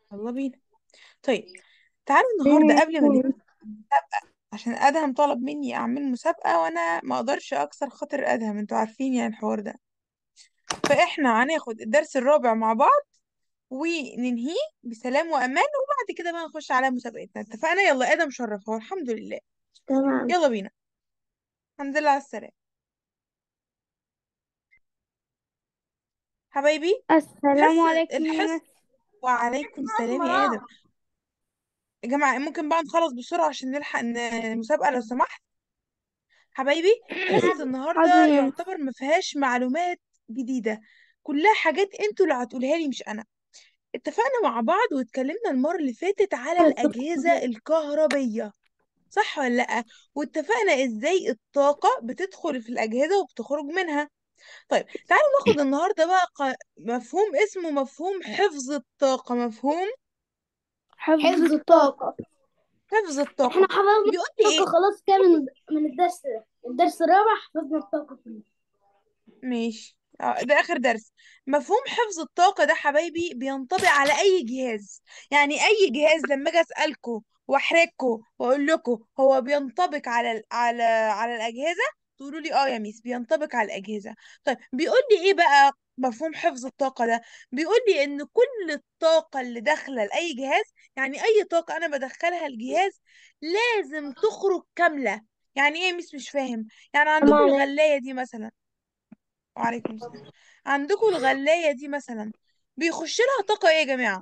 يلا بينا طيب تعالوا النهارده قبل ما نبدأ عشان ادهم طلب مني اعمل مسابقة وانا ما اقدرش اكسر خاطر ادهم انتوا عارفين يعني الحوار ده فاحنا هناخد الدرس الرابع مع بعض وننهيه بسلام وامان وبعد كده بقى نخش على مسابقتنا اتفقنا يلا ادم شرف اهو الحمد لله تمام يلا بينا الحمد لله على السلامة حبايبي السلام الحصة عليكم يا الحصة مس وعليكم السلام يا ادم يا جماعة ممكن بقى نخلص بسرعة عشان نلحق ن- المسابقة لو سمحت حبايبي حصة حاضر النهاردة يا مس يعتبر ما فيهاش معلومات جديدة كلها حاجات انتوا اللي هتقولها لي مش انا اتفقنا مع بعض واتكلمنا المرة اللي فاتت على الأجهزة الكهربية صح ولا لأ واتفقنا ازاي الطاقة بتدخل في الأجهزة وبتخرج منها طيب تعالوا ناخد النهاردة بقى ق- مفهوم اسمه مفهوم حفظ الطاقة مفهوم حفظ حفظ الطاقة الطاقة حفظ احنا الطاقة حفظنا بيقول لي الطاقة ايه خلاص كده من من الدرس ده الدرس الرابع حفظنا الطاقة كلها ماشي آه، ده آخر درس مفهوم حفظ الطاقة ده حبايبي بينطبق على أي جهاز يعني أي جهاز لما أجي أسألكوا وأحرجكوا وأقول لكم هو بينطبق على ال- على على الأجهزة تقولوا لي اه يا ميس بينطبق على الأجهزة طيب بيقول لي إيه بقى مفهوم حفظ الطاقة ده بيقول لي إن كل الطاقة اللي داخلة لأي جهاز يعني أي طاقة أنا بدخلها الجهاز لازم تخرج كاملة يعني إيه يا ميس مش فاهم يعني عندكم معنى الغلاية دي مثلا وعليكم السلام عندكم الغلاية دي مثلا بيخش لها طاقة ايه يا جماعة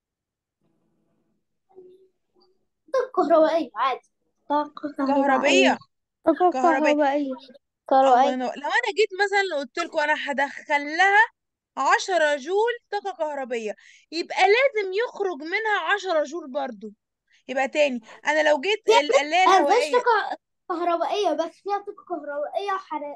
الطاقة الكهربائية عادي طاقة كهربية كهربائية طاقة كهربية كهربائية الله كهربائية ينور لو انا جيت مثلا قلت لكم انا هدخل لها عشرة جول طاقة كهربية يبقى لازم يخرج منها عشرة جول برضو يبقى تاني انا لو جيت القلاية ما فيهاش الهوائية طاقة كهربائية بس فيها طاقة كهربائية وحرا...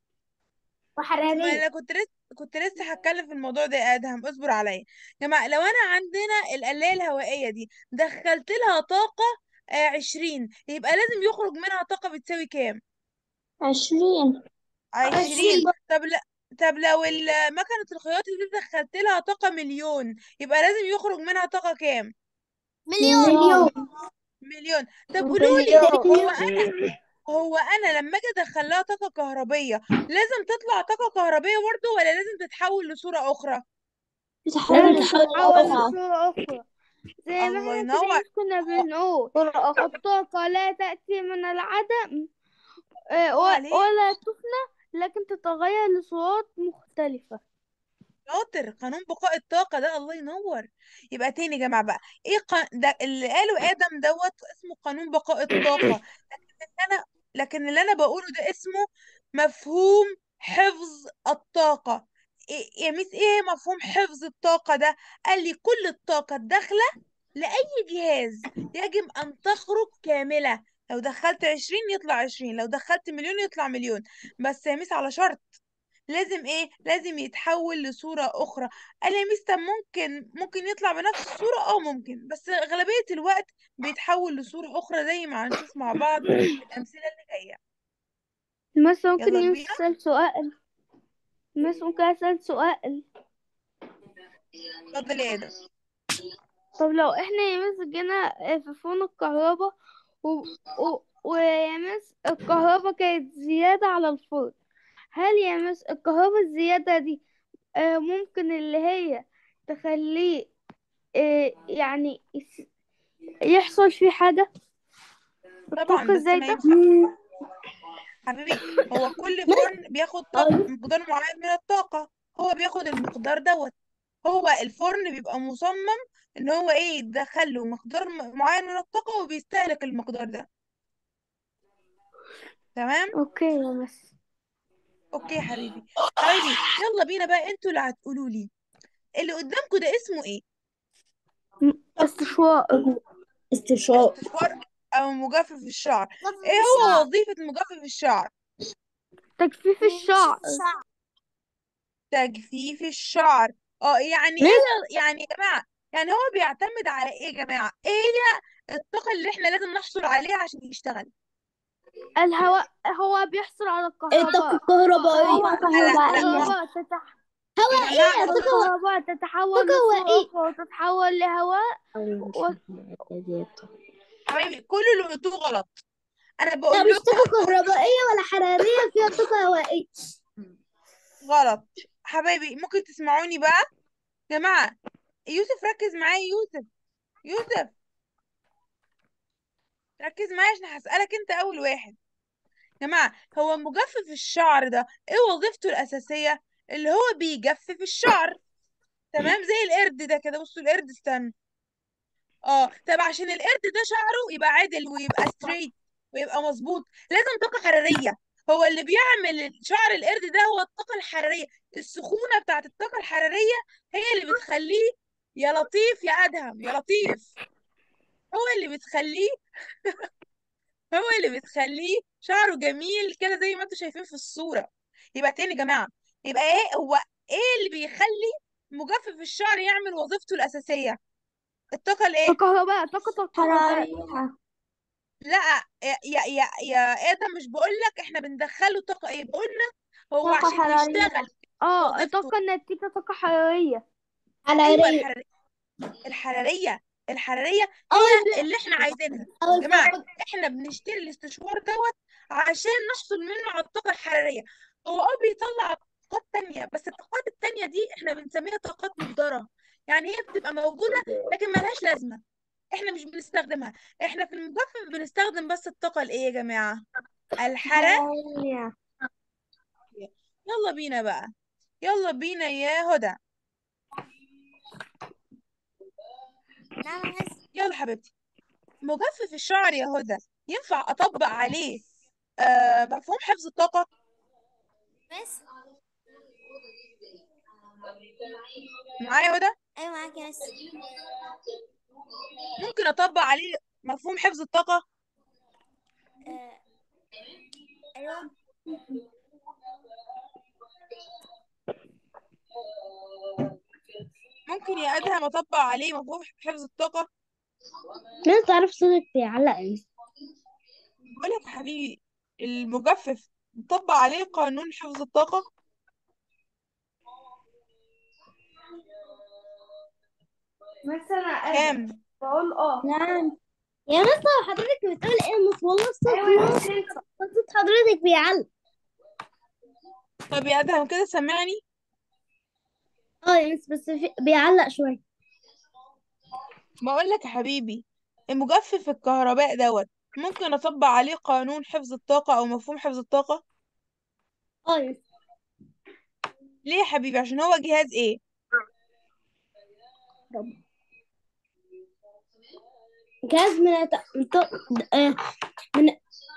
ما وحرارية انا كنت لسه كنت لسه هتكلم في الموضوع ده يا ادهم اصبر عليا يا جماعه لو انا عندنا القلايه الهوائيه دي دخلت لها طاقه آه، عشرين يبقى لازم يخرج منها طاقه بتساوي كام عشرين عشرين عشرين طب لا طب لو ال- مكنه الخياطة دي دخلت لها طاقه مليون يبقى لازم يخرج منها طاقه كام مليون مليون مليون طب قولوا لي هو بليون هو انا لما اجي ادخل لها طاقه كهربيه لازم تطلع طاقه كهربيه برضه ولا لازم تتحول لصوره اخرى بتحاول لازم تحول تتحول أخرى لصورة أخرى زي ما الله احنا كده ينور كنا هو بنقول صورة أخرى الطاقة لا تأتي من العدم آه، الله و- عليك ولا تفنى لكن تتغير لصورات مختلفة شاطر قانون بقاء الطاقة ده الله ينور يبقى تاني يا جماعة بقى ايه ق... ده اللي قاله آدم دوت اسمه قانون بقاء الطاقة لكن اللي انا لكن اللي انا بقوله ده اسمه مفهوم حفظ الطاقة إيه يا ميس ايه مفهوم حفظ الطاقة ده قال لي كل الطاقة الداخلة لأي جهاز يجب أن تخرج كاملة لو دخلت عشرين يطلع عشرين لو دخلت مليون يطلع مليون بس يا ميس على شرط لازم ايه لازم يتحول لصورة اخرى قال يا مستر ممكن ممكن يطلع بنفس الصورة اه ممكن بس اغلبية الوقت بيتحول لصورة اخرى زي ما هنشوف مع بعض في الامثلة اللي جاية مثلا ممكن يلا بينا يسأل سؤال مثلا ممكن أسأل سؤال اتفضل يا ادم طب لو احنا يا مس جينا في فون الكهرباء و... و... ويا مس الكهرباء كانت زيادة على الفرن هل يا مس الكهرباء الزيادة دي آه، ممكن اللي هي تخليه آه، يعني يس- يحصل فيه حاجة طبعا الطاقة بس ما الزايدة ينفع حبيبي هو كل فرن بياخد طاقة مقدار معين من الطاقة هو بياخد المقدار دوت هو الفرن بيبقى مصمم ان هو ايه يدخل له مقدار م- معين من الطاقة وبيستهلك المقدار ده تمام اوكي يا مس اوكي يا حبيبي حبايبي يلا بينا بقى انتوا اللي هتقولوا لي اللي قدامكم ده اسمه ايه م- استشواء استشراق استشوار او مجفف الشعر ايه هو وظيفة مجفف الشعر تجفيف الشعر تجفيف الشعر اه يعني ايه ده- يعني يا جماعة يعني هو بيعتمد على ايه يا جماعة ايه هي الطاقة اللي احنا لازم نحصل عليها عشان يشتغل الهواء هو بيحصل على الطاقة الكهرباء الكهربائية هو لا لا لا ما الكهرباء تتح... يا جماعة هوائية هو طاقة الكهرباء تتحول طاقة هوائية لصوت وتتحول لهواء و... حبايبي كل اللي قلتوه غلط انا لا بقول مش لكم طاقة كهربائية ولا حرارية فيها طاقة هوائية غلط حبايبي ممكن تسمعوني بقى يا جماعة يوسف ركز معايا يوسف يوسف ركز معايا عشان هسألك انت اول واحد يا جماعة هو مجفف الشعر ده ايه وظيفته الأساسية اللي هو بيجفف الشعر تمام زي القرد ده كده بصوا القرد استنى اه طب عشان القرد ده شعره يبقى عادل ويبقى ستريت ويبقى مظبوط لازم طاقة حرارية هو اللي بيعمل شعر القرد ده هو الطاقة الحرارية السخونة بتاعت الطاقة الحرارية هي اللي بتخليه يا لطيف يا أدهم يا لطيف هو اللي بتخليه هو اللي بتخليه شعره جميل كده زي ما انتم شايفين في الصورة يبقى تاني يا جماعة يبقى ايه هو ايه اللي بيخلي مجفف الشعر يعمل وظيفته الأساسية الطاقة الايه الكهرباء طاقة الكهرباء حرارية لا يا يا يا, يا ادم مش بقول لك احنا بندخله طاقة ايه بقولنا هو طاقة عشان حرارية. يشتغل اه وظيفته. الطاقة الناتجة طاقة حرارية ايوه حرارية الحرارية الحرارية الحرارية أو هي اللي احنا عايزينها أو يا جماعة الفوق احنا بنشتري الاستشوار دوت عشان نحصل منه على الطاقة الحرارية هو اه بيطلع طاقات تانية بس الطاقات التانية دي احنا بنسميها طاقات مهدرة يعني هي بتبقى موجودة لكن ملهاش لازمة احنا مش بنستخدمها احنا في المجفف بنستخدم بس الطاقة الايه يا جماعة الحرارية حرارية يلا بينا بقى يلا بينا يا هدى نعم بس يلا حبيبتي مجفف الشعر يا هدى ينفع اطبق عليه آه مفهوم حفظ الطاقة بس معايا يا هدى أيوة معاك يا بس ممكن اطبق عليه مفهوم حفظ الطاقة أيوة ممكن يا ادهم اطبق عليه مفهوم حفظ الطاقة ناس تعرف صوتك بيعلق يعني بقول لك يا حبيبي المجفف نطبق عليه قانون حفظ الطاقة مثلا كام بقول اه نعم يا مستر حضرتك بتقول ايه مس والله الصوت صوت حضرتك بيعلق طب يا ادهم كده سمعني اه يا مس بس في... بيعلق شوية بقول لك يا حبيبي المجفف الكهرباء دوت ممكن اطبق عليه قانون حفظ الطاقة او مفهوم حفظ الطاقة اه يا مس ليه يا حبيبي عشان هو جهاز ايه جهاز من الت... من ط- آه، من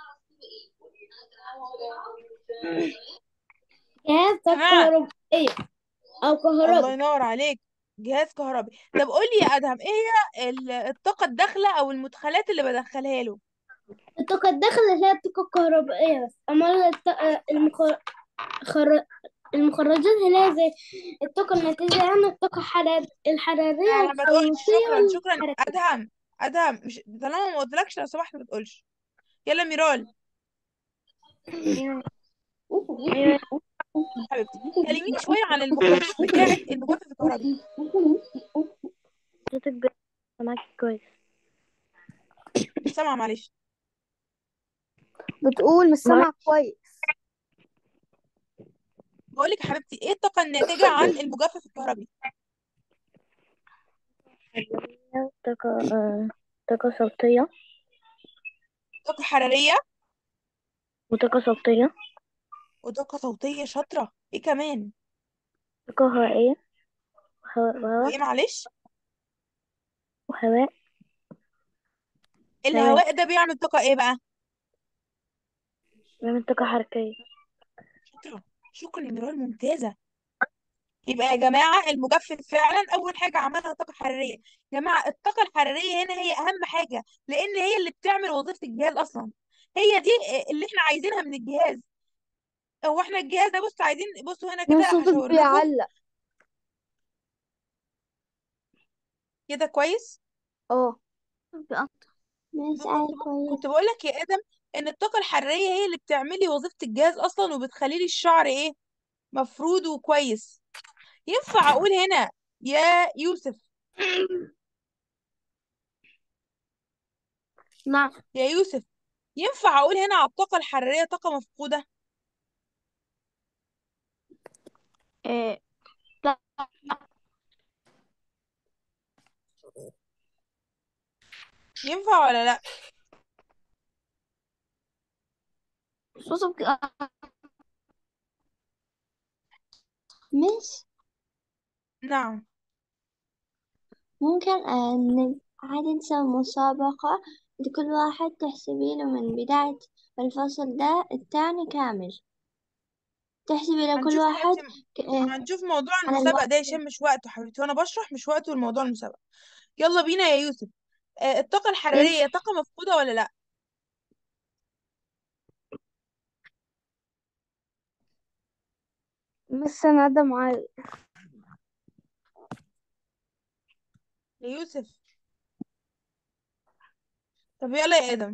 جهاز طاقة جماعة كهربائية أو الله كهرباء ينور عليك جهاز كهربي طب قول لي يا ادهم ايه هي ال- الطاقة الداخلة او المدخلات اللي بدخلها له الطاقة الداخلة اللي هي الطاقة الكهربائية بس أما الط... آه، المخر... خر... المخرجات اللي هي زي الطاقة الناتجة عن الطاقة الحرار... الحرارية لا ما تقولش والصوتية شكرا شكرا والحركية ادهم ادهم مش طالما ما قلتلكش لو سمحت ما تقولش يلا ميرال حبيبتي كلميني شويه عن المخرجات بتاعه المجفف الكهربي صوتك بي- سامعك كويس مش سامعه معلش بتقول مش سامعك كويس بقول لك يا حبيبتي ايه الطاقه الناتجه عن المجفف الكهربي طاقة آه، طاقة صوتية طاقه حراريه وطاقة صوتية وطاقه صوتيه شاطره ايه كمان طاقة هوائية وهواء وهواء وايه معلش وهواء الهواء ده بيعمل طاقه ايه بقى بيعمل طاقة حركية شاطره شكرا يا ميرال ممتازه يبقى يا جماعة المجفف فعلا أول حاجة عملها طاقة حرارية يا جماعة الطاقة الحرارية هنا هي أهم حاجة لأن هي اللي بتعمل وظيفة الجهاز أصلا هي دي اللي احنا عايزينها من الجهاز هو احنا الجهاز ده بص عايزين بصوا هنا كده من صوتك هشاور لكم بيعلق كده كويس اه ماشي كنت أيوة كويس كنت بقول لك يا آدم إن الطاقة الحرارية هي اللي بتعملي وظيفة الجهاز أصلا وبتخلي لي الشعر إيه مفرود وكويس ينفع اقول هنا يا يوسف نعم يا يوسف ينفع اقول هنا على الطاقة الحرارية طاقة مفقودة إيه لا ينفع ولا لا صوتك مش نعم ممكن أن عادي نسوي مسابقة لكل واحد تحسبي له من بداية الفصل ده التاني كامل تحسبي لكل هنشوف واحد حبيبتي ك- إيه هنشوف موضوع على المسابقة ده الوقت يا هشام مش وقته حبيبتي وانا بشرح مش وقته الموضوع المسابقة يلا بينا يا يوسف آه، الطاقة الحرارية طاقة مفقودة ولا لا بس انا ده معايا يا يوسف طب يلا يا ادم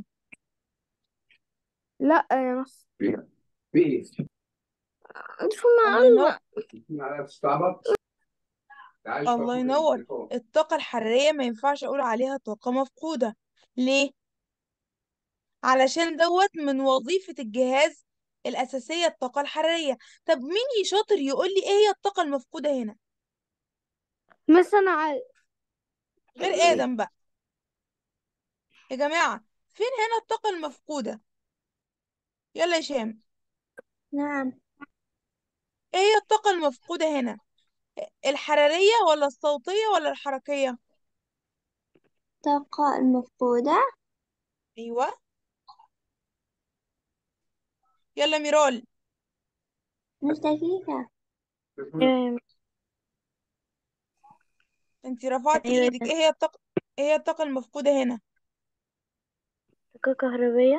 لا يا مس Beef. شو الله ينور معلم Starbucks. تعال الله شوف ينور التليفون. الطاقة الحرارية ما ينفعش اقول عليها طاقة مفقودة ليه علشان دوت من وظيفة الجهاز الأساسية الطاقة الحرارية طب مين شاطر يقول لي ايه هي الطاقة المفقودة هنا بس انا عارف غير آدم بقى يا جماعة فين هنا الطاقة المفقودة يلا يا هشام نعم ايه هي الطاقة المفقودة هنا الحرارية ولا الصوتية ولا الحركية الطاقة المفقودة ايوه يلا ميرال مش دقيقة إيه، انت رفعتي أيوة. ايدك ايه هي الطاقة ايه هي الطاقة المفقودة هنا طاقة كهربية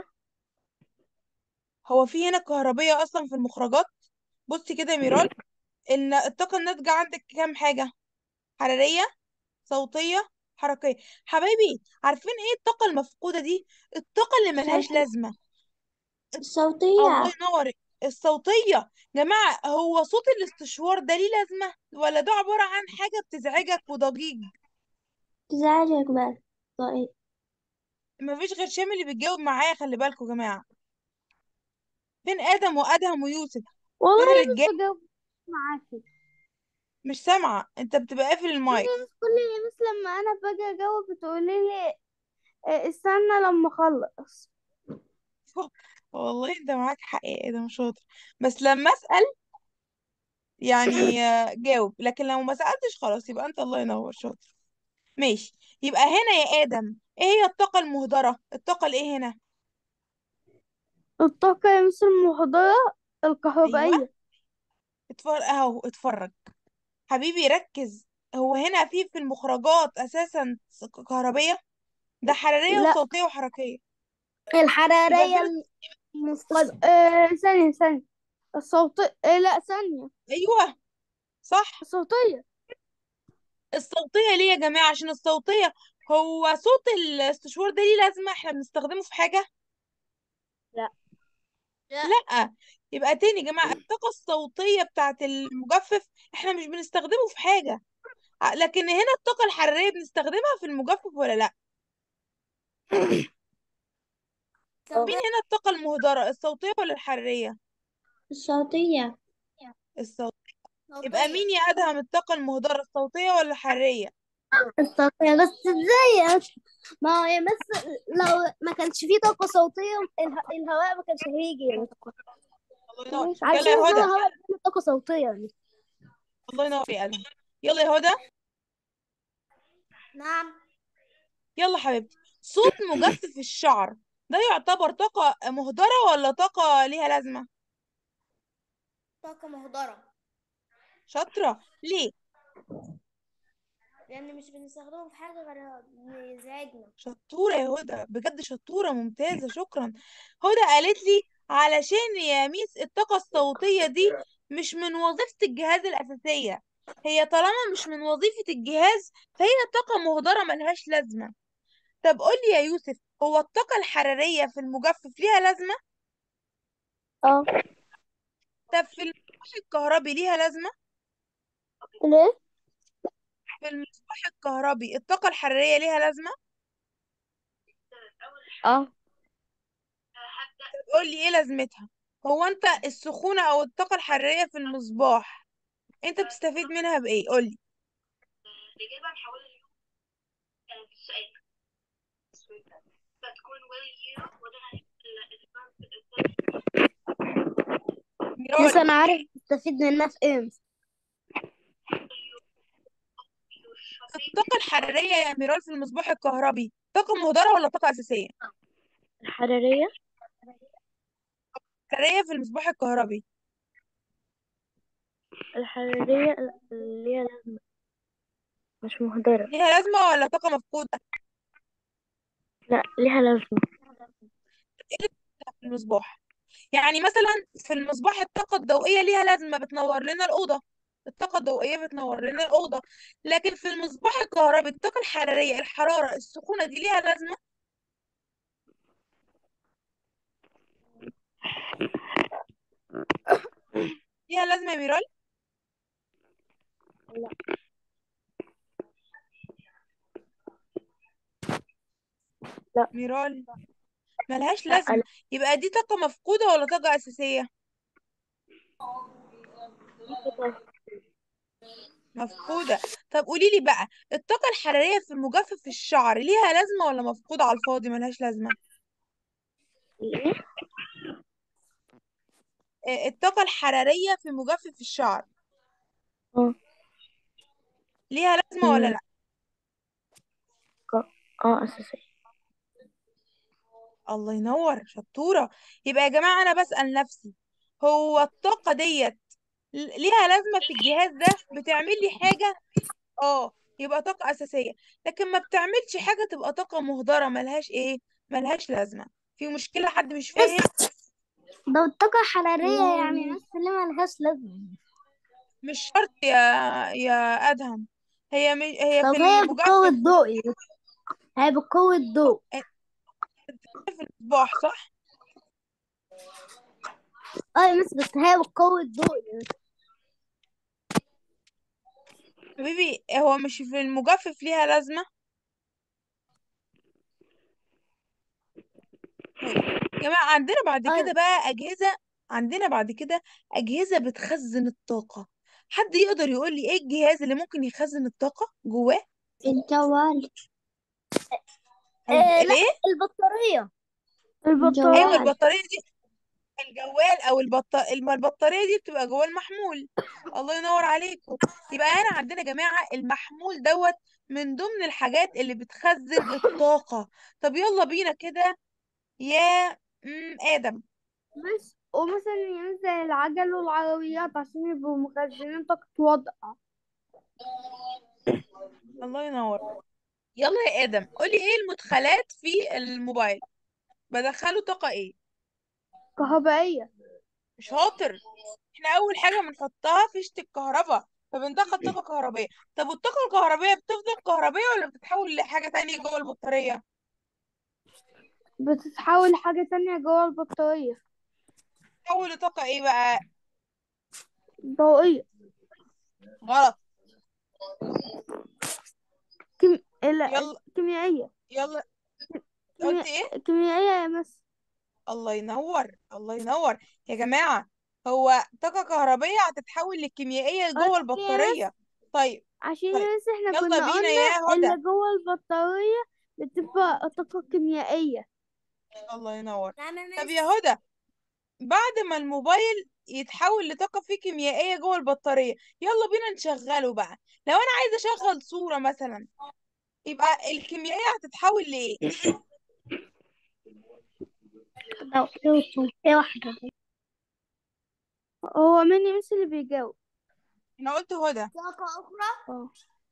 هو في هنا كهربية اصلا في المخرجات بصي كده يا ميرال ان الطاقة الناتجة عندك كام حاجة حرارية صوتية حركية حبايبي عارفين ايه الطاقة المفقودة دي الطاقة اللي ملهاش الصوتية. لازمة الله الصوتية ينور الصوتية جماعة هو صوت الاستشوار ده ليه لازمة ولا ده عبارة عن حاجة بتزعجك وضجيج تزعجك بس طيب مفيش غير شامل اللي بيتجاوب معايا خلي بالكم يا جماعة فين آدم وأدهم ويوسف والله فين يا مس الرجال بجاوب معاكي مش سامعة انت بتبقى قافل المايك يا مس كل يا مس لما انا باجي اجاوب بتقولي لي إيه، استنى لما اخلص والله انت معاك حق يا آدم شاطر بس لما أسأل يعني آه، جاوب لكن لو ما سألتش خلاص يبقى انت الله ينور شاطر ماشي يبقى هنا يا آدم ايه هي الطاقة المهدرة الطاقة الايه هنا الطاقة يا مس المحضرة الكهربائية ايوه اتفرج اهو اتفرج حبيبي ركز هو هنا في في المخرجات اساسا س- كهربية ده حرارية لا وصوتية وحركية يبقى الحرارية فين المفقد آه ثانية ثانية الصوتية آه لا ثانية ايوه صح الصوتية الصوتية ليه يا جماعة عشان الصوتية هو صوت الاستشوار ده ليه لازمة احنا بنستخدمه في حاجة لا لا يبقى تاني يا جماعة الطاقة الصوتية بتاعت المجفف احنا مش بنستخدمه في حاجة ع- لكن هنا الطاقة الحرارية بنستخدمها في المجفف ولا لا مين هنا الطاقة المهدرة الصوتية ولا الحرارية الصوتية الصوتية يبقى مين يا أدهم الطاقة المهدرة الصوتية ولا الحرارية الصوتية بس ازاي يا أخي؟ ما هو يا بس لو ما كانش فيه طاقة صوتية اله... الهواء ما كانش هيجي يعني الله ينور مش يلا علشان يا كده هدى الهواء بيعمل طاقة صوتية يعني الله ينور يا أدهم يلا يا هدى نعم يلا حبيبتي صوت مجفف الشعر ده يعتبر طاقة مهدرة ولا طاقة ليها لازمة طاقة مهدرة شاطرة ليه لأن مش بنستخدمه في حاجة غير يزعجنا شطورة يا هدى بجد شطورة ممتازة شكرا هدى قالت لي علشان يا ميس الطاقة الصوتية دي مش من وظيفة الجهاز الأساسية هي طالما مش من وظيفة الجهاز فهي طاقة مهدرة ملهاش لازمة طب قولي يا يوسف هو الطاقة الحرارية في المجفف ليها لازمة؟ اه طب في المصباح الكهربي ليها لازمة؟ ليه؟ في المصباح الكهربي الطاقة الحرارية ليها لازمة اه قول لي ايه لازمتها هو انت السخونة او الطاقة الحرارية في المصباح انت بتستفيد منها بايه قول لي بس ميرال انا عارف تستفيد منها في ايه الطاقة الحرارية يا ميرال في المصباح الكهربي طاقة مهدرة ولا طاقة أساسية الحرارية حرارية في المصباح الكهربي الحرارية ليها لازمة مش مهدرة ليها لازمة ولا طاقة مفقودة لا ليها لازمة في المصباح يعني مثلا في المصباح الطاقة الضوئية ليها لازمة بتنور لنا الأوضة الطاقة الضوئية بتنور لنا الأوضة لكن في المصباح الكهربي الطاقة الحرارية الحرارة السخونة دي ليها لازمة ليها لازمة يا ميرال لا. لا. ميرال ملهاش لا، لازمة يبقى دي طاقة مفقودة ولا طاقة أساسية مفقودة طب قولي لي بقى الطاقة الحرارية في مجفف الشعر ليها لازمة ولا مفقودة على الفاضي ملهاش لازمة ايه آه، الطاقة الحرارية في مجفف الشعر اه ليها لازمة ولا مم. لا اه اساسية الله ينور شطورة يبقى يا جماعة أنا بسأل نفسي هو الطاقة ديت ل- ليها لازمة في الجهاز ده بتعمل لي حاجة اه يبقى طاقة أساسية لكن ما بتعملش حاجة تبقى طاقة مهدرة ملهاش ايه ملهاش لازمة في مشكلة حد مش فاهم ده الطاقة الحرارية يعني بس اللي ملهاش لازمة مش شرط يا يا أدهم هي م... هي طب في هي بتقوي المجفف الضوء يعني. هي بتقوي الضوء في المصباح صح اه بس بس هي بتقوي الضوء يعني. حبيبي هو مش في المجفف ليها لازمة طيب يا جماعة عندنا بعد أيوة. كده بقى أجهزة عندنا بعد كده أجهزة بتخزن الطاقة حد يقدر يقول لي ايه الجهاز اللي ممكن يخزن الطاقة جواه الجوال الج- آه لا الايه البطارية ايوه البطارية البطارية دي الجوال او البط... الم- البطارية دي بتبقى جوه المحمول الله ينور عليكم يبقى انا عندنا يا جماعة المحمول دوت من ضمن الحاجات اللي بتخزن الطاقة طب يلا بينا كده يا مم، آدم بس ومثلا ينزل العجل والعربيات عشان يبقوا مخزنين طاقة وضع الله ينور يلا يا آدم قولي ايه المدخلات في الموبايل بدخله طاقة ايه كهربائية شاطر احنا اول حاجة بنحطها فيشة الكهرباء فبندخل طاقة كهربائية طب والطاقة الكهربائية بتفضل كهربائية ولا بتتحول لحاجة تانية جوه البطارية بتتحول لحاجة تانية جوه البطارية تتحول لطاقة ايه بقى ضوئية غلط كيم... لا يلا كيميائية يلا كيمياء... قلت ايه كيميائية يا مس الله ينور الله ينور يا جماعة هو طاقة كهربية هتتحول للكيميائية جوه قلت يا البطارية طيب عشان طيب يا مس احنا يلا كنا بينا قلنا يا اللي هدى جوه البطارية بتبقى طاقة كيميائية الله ينور نعم يا طب مس يا هدى بعد ما الموبايل يتحول لطاقة فيه كيميائية جوه البطارية يلا بينا نشغله بقى لو أنا عايزة أشغل صورة مثلا يبقى الكيميائية هتتحول لإيه؟ لو ايه واحدة هو مين يا مس اللي بيجاوب أنا قلت هدى طاقة أخرى اه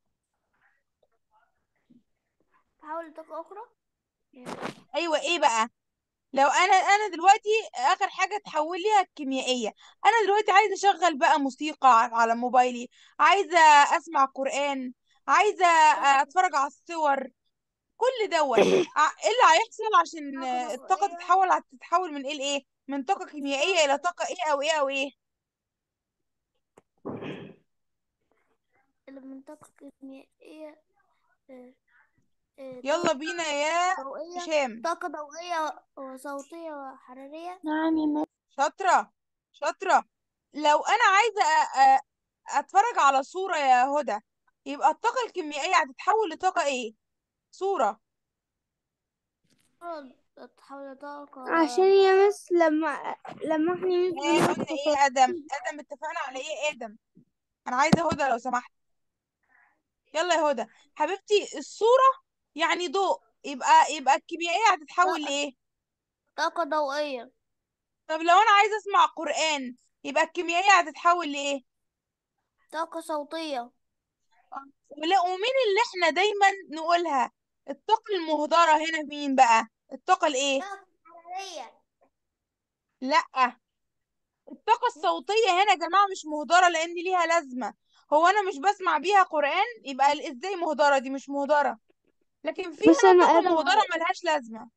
تحول لطاقة أخرى أيوة إيه بقى؟ لو أنا أنا دلوقتي آخر حاجة تحول ليها الكيميائية أنا دلوقتي عايزة أشغل بقى موسيقى ع- على موبايلي عايزة أسمع قرآن عايزة أتفرج على الصور كل دوت ع- ايه اللي هيحصل عشان آه، الطاقة تتحول هتتحول من ايه لايه من طاقة كيميائية الى طاقة ايه او ايه او ايه من طاقة كيميائية آه، آه، يلا بينا يا ضوئية هشام طاقة ضوئية وصوتية وحرارية نعم يا مس شاطرة شاطرة لو أنا عايزة أ- أ- أتفرج على صورة يا هدى يبقى الطاقة الكيميائية هتتحول لطاقة إيه؟ صورة تحول طاقة عشان يا مس لما لما احنا إيه ننزل قلنا إيه آدم؟ آدم اتفقنا على إيه آدم؟ أنا عايزة هدى لو سمحت يلا يا هدى حبيبتي الصورة يعني ضوء يبقى يبقى الكيميائية هتتحول لإيه؟ طاقة ضوئية طب لو أنا عايزة أسمع قرآن يبقى الكيميائية هتتحول لإيه؟ طاقة صوتية ولا ومين اللي احنا دايما نقولها الطاقة المهدرة هنا مين بقى الطاقة الايه طاقة حرارية لا الطاقة الصوتية هنا يا جماعة مش مهدرة لان ليها لازمة هو انا مش بسمع بيها قرآن يبقى ال- ازاي مهدرة دي مش مهدرة لكن في بس هنا أنا طاقة آدم مهدرة ملهاش لازمة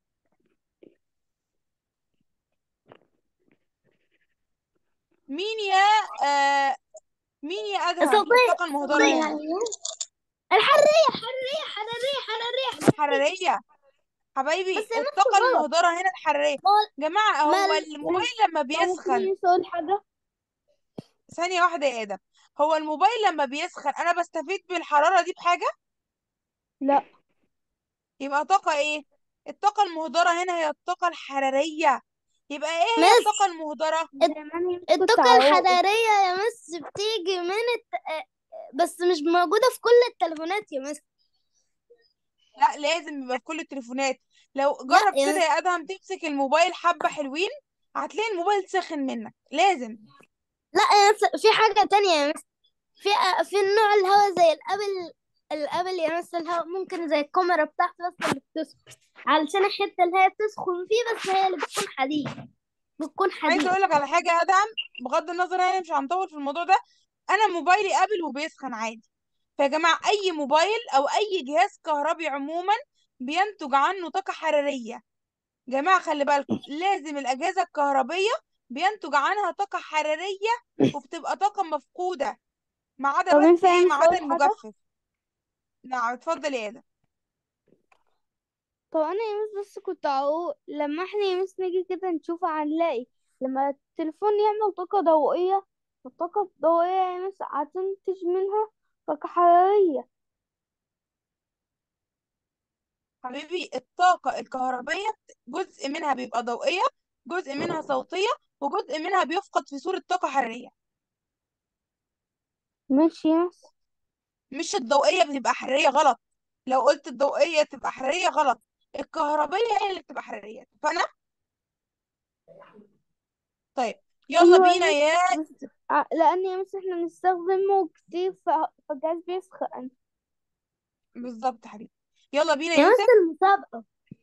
مين يا آه مين يا ادهم الصوتية الطاقة المهدرة هنا الحرارية حرارية حرارية حرارية الحرارية حبايبي بس يا نفس الطاقة غلط المهدرة هنا الحرارية جماعة ما هو ال- الموبايل لما بيسخن ممكن يسأل حاجة ثانية واحدة يا آدم هو الموبايل لما بيسخن أنا بستفيد بالحرارة دي بحاجة لا يبقى طاقة إيه؟ الطاقة المهدرة هنا هي الطاقة الحرارية يبقى إيه هي الطاقة مس المهدرة؟ زمان يا مس كنت الطاقة عقل الحرارية يا مس بتيجي من الت... بس مش موجودة في كل التليفونات يا مس لا لازم يبقى في كل التليفونات لو لا جرب يا كده مس يا آدم تمسك الموبايل حبة حلوين هتلاقي الموبايل سخن منك لازم لا يا مس في حاجة تانية يا مس في في النوع الهوا زي الابل الابل يا مس الهوا ممكن زي الكاميرا بتاعته بس اللي بتسخن علشان الحتة اللي هي بتسخن فيه بس هي اللي بتكون حديد بتكون عايزة حديد أقول لك على حاجة يا آدم بغض النظر يعني مش هنطول في الموضوع ده أنا موبايلي قابل وبيسخن عادي فيا جماعة أي موبايل أو أي جهاز كهربي عموما بينتج عنه طاقة حرارية جماعة خلي بالكم لازم الأجهزة الكهربية بينتج عنها طاقة حرارية وبتبقى طاقة مفقودة ما عدا طب بس ينفع إيه ما عدا نسأل حاجة المجفف نعم اتفضل يا آدم طب أنا يا مس بس كنت عقول لما احنا يا مس نيجي كده نشوف هنلاقي لما التليفون يعمل طاقة ضوئية الطاقة الضوئية يا مس هتنتج منها طاقة حرارية حبيبي الطاقة الكهربية جزء منها بيبقى ضوئية جزء منها صوتية وجزء منها بيفقد في صورة طاقة حرارية ماشي يا مس مش الضوئية بتبقى حرارية غلط لو قلت الضوئية تبقى حرارية غلط الكهربية هي اللي بتبقى حرارية فأنا طيب يلا أيوة بينا يا يا مس بس ع- لأن يا مس احنا بنستخدمه كتير ف- فالجهاز بيسخن بالظبط يا حبيبي يلا بينا يا مس يوسف المسابقة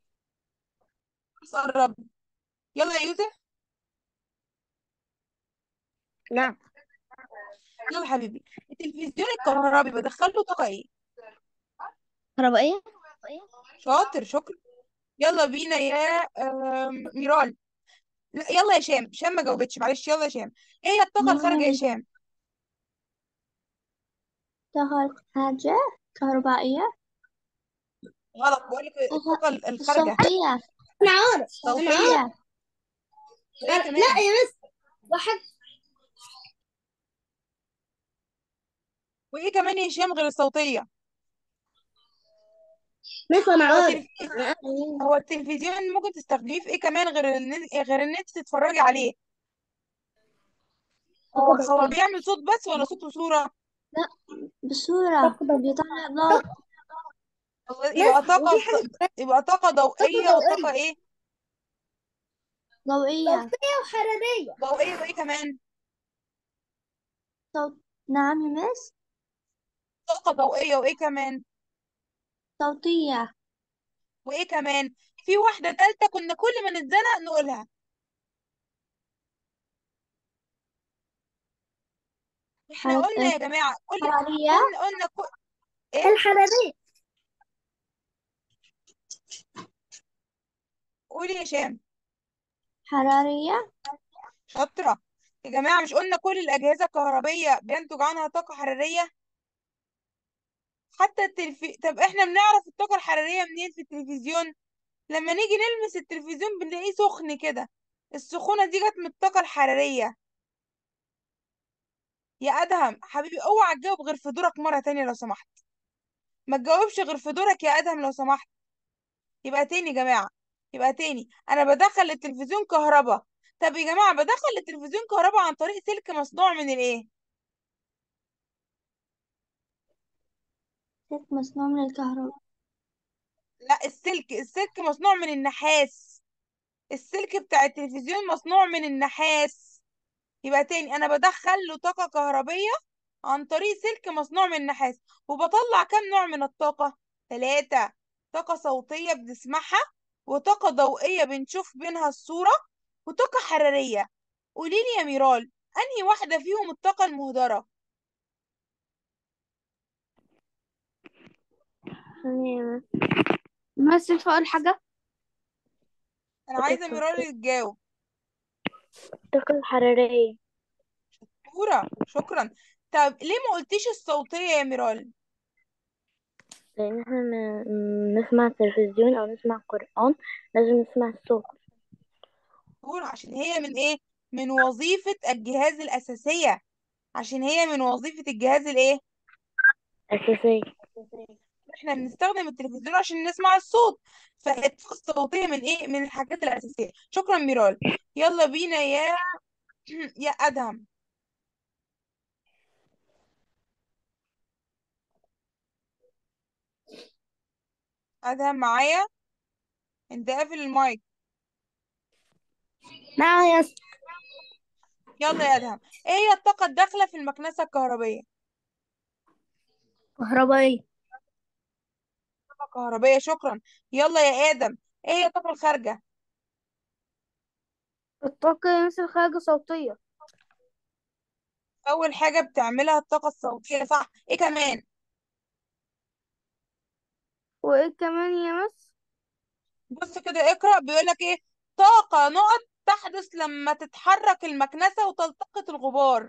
بس قرب يلا يا يوسف نعم يلا حبيبي التلفزيون الكهربي بدخله طاقة ايه كهربائية شاطر شكرا يلا بينا يا آم، ميرال لا يلا يا شام شام ما جاوبتش معلش يلا يا شام ايه هي الطاقة الخارجة يا شام طاقة حاجة كهربائية غلط بقول لك الطاقة الخارجة الصوتية أنا عارف أنا صوتية عارف وايه لا كمان يا مس واحد وايه كمان يا هشام غير الصوتية مس أنا هو عارف التلف... هو التلفزيون ممكن تستخدميه في ايه كمان غير ان غير ان انت تتفرجي عليه هو هو بيعمل صوت بس ولا صوت وصورة لا بصورة بيطلع ضوء يبقى بس طاقة وفي حاجة يبقى طاقة ضوئية طاقة وطاقة ضوئية ايه ضوئية صوتية وحرارية ضوئية وايه كمان صوت نعم يا مس طاقة ضوئية وايه كمان صوتية وايه كمان في واحدة تالتة كنا كل ما نتزنق نقولها احنا حر... قلنا يا جماعة كل حرارية قلنا قلنا كل... ايه الحرارية قولي يا شام حرارية شاطرة يا جماعة مش قلنا كل الأجهزة الكهربية بينتج عنها طاقة حرارية حتى التلفي طب احنا بنعرف الطاقة الحرارية منين في التلفزيون لما نيجي نلمس التلفزيون بنلاقيه سخن كده السخونة دي جت من الطاقة الحرارية يا أدهم حبيبي اوعى تجاوب غير في دورك مرة تانية لو سمحت ما تجاوبش غير في دورك يا أدهم لو سمحت يبقى تاني يا جماعة يبقى تاني أنا بدخل التلفزيون كهرباء طب يا جماعة بدخل التلفزيون كهرباء عن طريق سلك مصنوع من الإيه؟ سلك مصنوع من الكهرباء لا السلك السلك مصنوع من النحاس السلك بتاع التلفزيون مصنوع من النحاس يبقى تاني أنا بدخل له طاقة كهربية عن طريق سلك مصنوع من النحاس وبطلع كام نوع من الطاقة؟ ثلاثة طاقة صوتية بنسمعها وطاقة ضوئية بنشوف بينها الصورة وطاقة حرارية قوليلي يا ميرال أنهي واحدة فيهم الطاقة المهدرة؟ بس في أول حاجة أنا عايزة ميرال اللي تجاوب الطاقة الحرارية شطورة شكرا طب ليه ما قلتيش الصوتية يا ميرال؟ لأن احنا ن- نسمع التلفزيون أو نسمع قرآن لازم نسمع الصوت شطورة عشان هي من إيه؟ من وظيفة الجهاز الأساسية عشان هي من وظيفة الجهاز الإيه؟ أساسية احنا بنستخدم التلفزيون عشان نسمع الصوت فالطاقة الصوتية من ايه من الحاجات الأساسية شكرا ميرال يلا بينا يا يا أدهم أدهم معايا انت قافل المايك نعم يا س- يلا يا أدهم ايه هي الطاقة الداخلة في المكنسة الكهربية كهربائية طاقة كهربية شكرا يلا يا آدم ايه هي الطاقة الخارجة الطاقة مثل حاجة صوتية أول حاجة بتعملها الطاقة الصوتية صح ايه كمان وإيه كمان يا مس بص كده اقرأ بيقولك ايه طاقة نقط تحدث لما تتحرك المكنسة وتلتقط الغبار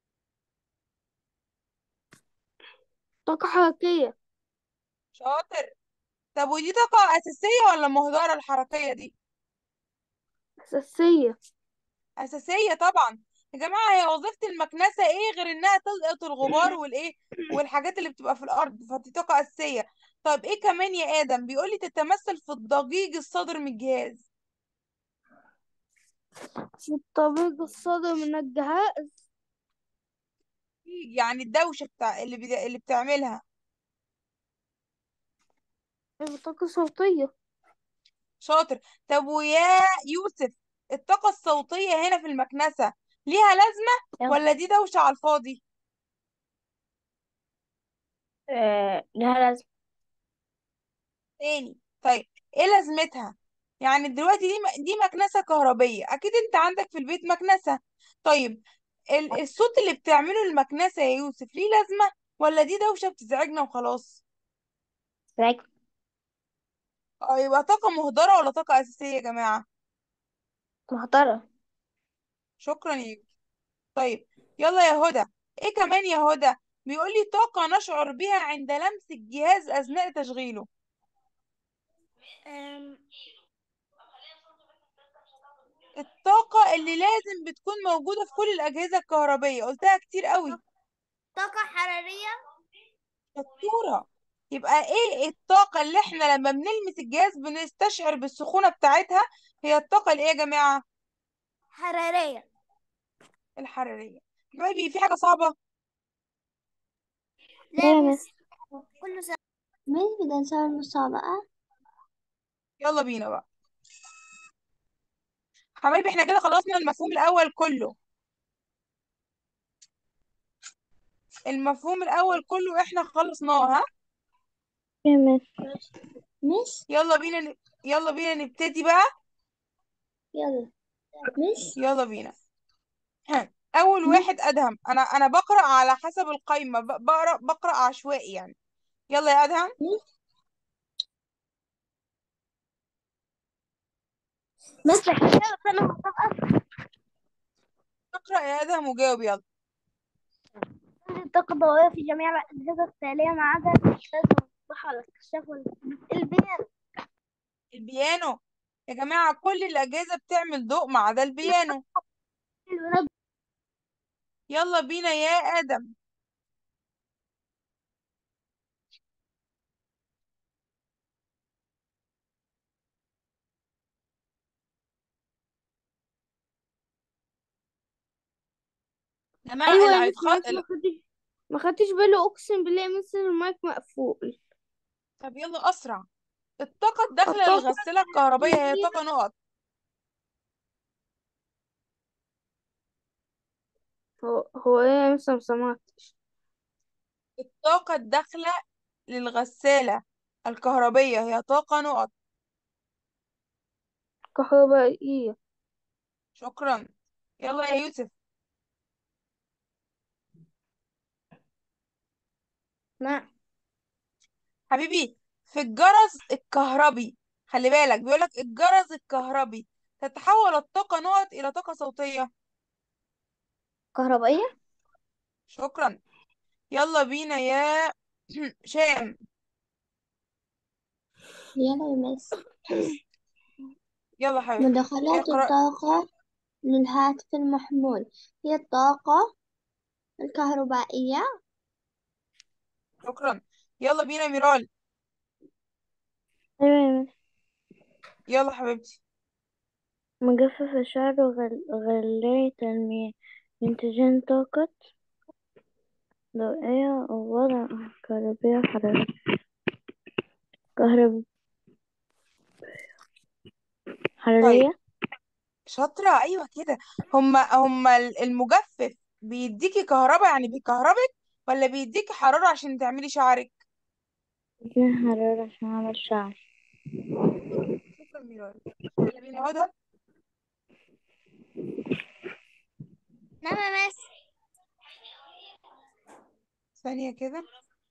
طاقة حركية شاطر طب ودي طاقة أساسية ولا مهدرة الحركية دي؟ أساسية أساسية طبعا يا جماعة هي وظيفة المكنسة إيه غير إنها تلقط الغبار والإيه والحاجات اللي بتبقى في الأرض فدي طاقة أساسية طب إيه كمان يا آدم بيقولي تتمثل في الضجيج الصادر من الجهاز في الطبيب الصادر من الجهاز يعني الدوشة بتاع اللي بي... اللي بتعملها طاقة صوتية شاطر طب ويا يوسف الطاقة الصوتية هنا في المكنسة ليها لازمة ولا دي دوشة على الفاضي؟ آه، لها لازمة تاني طيب ايه لازمتها يعني دلوقتي دي م- دي مكنسة كهربية اكيد انت عندك في البيت مكنسة طيب ال- الصوت اللي بتعمله المكنسة يا يوسف ليه لازمة ولا دي دوشة بتزعجنا وخلاص راكب اه يبقى طاقة مهدرة ولا طاقة أساسية يا جماعة محترم شكرا يا يوسف طيب يلا يا هدى ايه كمان يا هدى بيقول لي طاقة نشعر بها عند لمس الجهاز أثناء تشغيله الطاقة اللي لازم بتكون موجودة في كل الأجهزة الكهربية قلتها كتير قوي طاقة حرارية شطورة يبقى ايه الطاقة اللي احنا لما بنلمس الجهاز بنستشعر بالسخونة بتاعتها هي الطاقة اللي ايه يا جماعة حرارية الحرارية حبايبي في حاجة صعبة لا مس كله سهل مس بدنا نسوي المسابقة يلا بينا بقى حبايبي احنا كده خلصنا المفهوم الأول كله المفهوم الأول كله احنا خلصناه ها يا مس مس يلا بينا ن... يلا بينا نبتدي بقى يلا مس يلا بينا أول واحد أدهم أنا أنا بقرأ على حسب القايمة ب- بقرأ بقرأ عشوائي يعني يلا يا أدهم مس احنا وصلنا المسابقة اقرأ يا أدهم وجاوب يلا الطاقة الضوئية في جميع الأجهزة التالية ما عدا الكشاف والمصباح والكشاف والبيانو البيانو يا جماعة كل الأجهزة بتعمل ضوء ما عدا البيانو يلا بينا يا آدم جماعة ايوه اللي يا مس هيتخ... بس ما خدتش ما خدتش باله اقسم بالله مثل المايك مقفول طب يلا أسرع الطاقة الداخلة الطاقة للغسالة الكهربية هي طاقة نقط هو هو ايه يا مس ما سمعتش الطاقة الداخلة للغسالة الكهربية هي طاقة نقط كهربائية شكرا يلا يا يوسف نعم حبيبي في الجرس الكهربي خلي بالك بيقولك الجرس الكهربي تتحول الطاقة نقط إلى طاقة صوتية كهربائية شكرا يلا بينا يا شام يلا يا مس يلا حبيبي مدخلات اقرأ الطاقة للهاتف المحمول هي الطاقة الكهربائية شكرا يلا بينا ميرال ايوه يا مس يلا حبيبتي مجفف الشعر وغلاية المياه ينتجان طاقة ضوئية ووضع كهربية وحرارية كهرب طيب حرارية شاطرة أيوة كده هما هما المجفف بيديكي كهرباء يعني بيكهربك ولا بيديكي حرارة عشان تعملي شعرك اتنين حرارة عشان أعمل شعر شكرا ميرال يلا بينا هدى نعم يا مس ثانية كده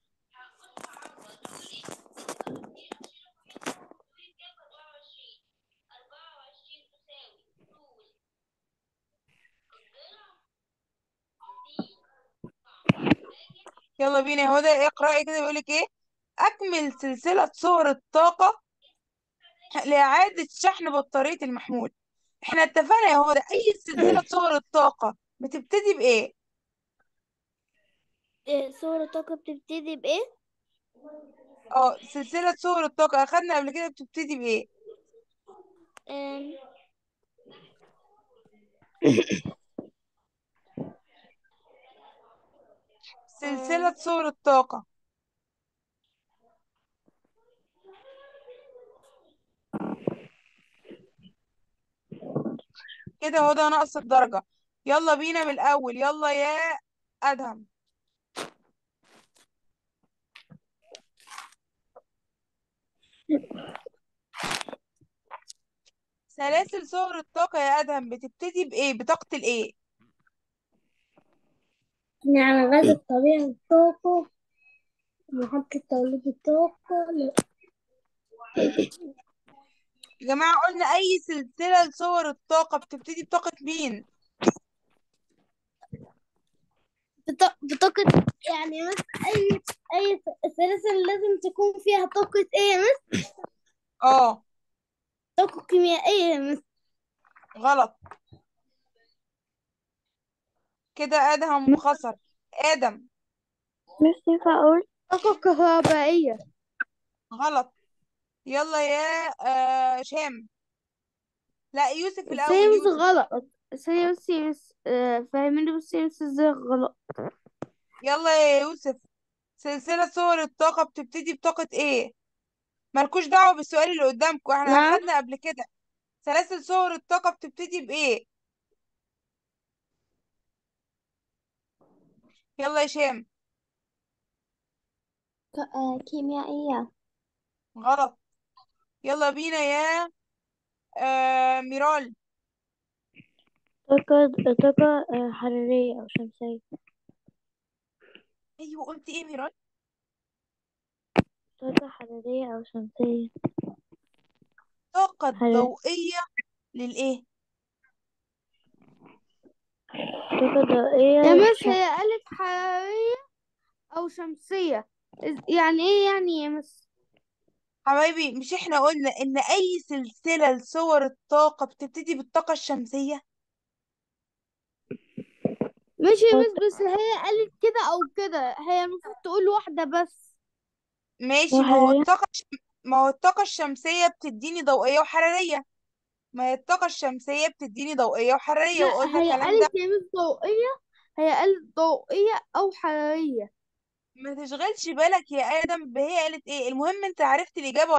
يلا بينا يا هدى اقرأي كده بيقولك ايه أكمل سلسلة صور الطاقة لإعادة شحن بطارية المحمول احنا اتفقنا يا هدى أي سلسلة صور الطاقة بتبتدي بإيه؟ إيه، صور الطاقة بتبتدي بإيه؟ اه سلسلة صور الطاقة أخدنا قبل كده بتبتدي بإيه؟ أم، سلسلة صور الطاقة كده هدى ناقص الدرجة يلا بينا من الأول يلا يا أدهم سلاسل صور الطاقة يا أدهم بتبتدي بإيه؟ بطاقة الإيه؟ يعني غاز الطبيعي الطاقة محطة توليد الطاقة لا. يا جماعة قلنا أي سلسلة لصور الطاقة بتبتدي بطاقة مين؟ بط- بطاقة يعني مثلا أي أي سلاسل لازم تكون فيها طاقة إيه يا مس؟ اه طاقة كيميائية يا مس غلط كده أدهم خسر آدم مش ينفع أقول طاقة كهربائية غلط يلا يا آه شام لا يوسف الأول ثانية بس يوسف غلط ثانية بس يا مس آه، فاهميني بس يا مس ازاي غلط يلا يا يوسف سلسلة صور الطاقة بتبتدي بطاقة ايه مالكوش دعوة بالسؤال اللي قدامكم احنا نعم أخدنا قبل كده سلاسل صور الطاقة بتبتدي بإيه يلا يا شام كيميائية غلط يلا بينا يا آه ميرال طاقة طاقة آه، حرارية أو شمسية ايوه قلت ايه ميرال طاقة حرارية أو شمسية طاقة حرارية ضوئية للإيه طاقة ضوئية يا مس شم- هي قالت حرارية أو شمسية إز- يعني ايه يعني يا مس حبايبي مش احنا قلنا ان اي سلسلة لصور الطاقة بتبتدي بالطاقة الشمسية ماشي يا مس بس هي قالت كده أو كده هي المفروض تقول واحدة بس ماشي ما هو وحرارية الطاقة الش- ما هو الطاقة الشمسية بتديني ضوئية وحرارية ما هي الطاقة الشمسية بتديني ضوئية وحرارية لا وقلنا هي الكلام ده قالت يا مس ضوئية هي قالت ضوئية أو حرارية ما تشغلش بالك يا آدم هي قالت ايه المهم انت عرفت الإجابة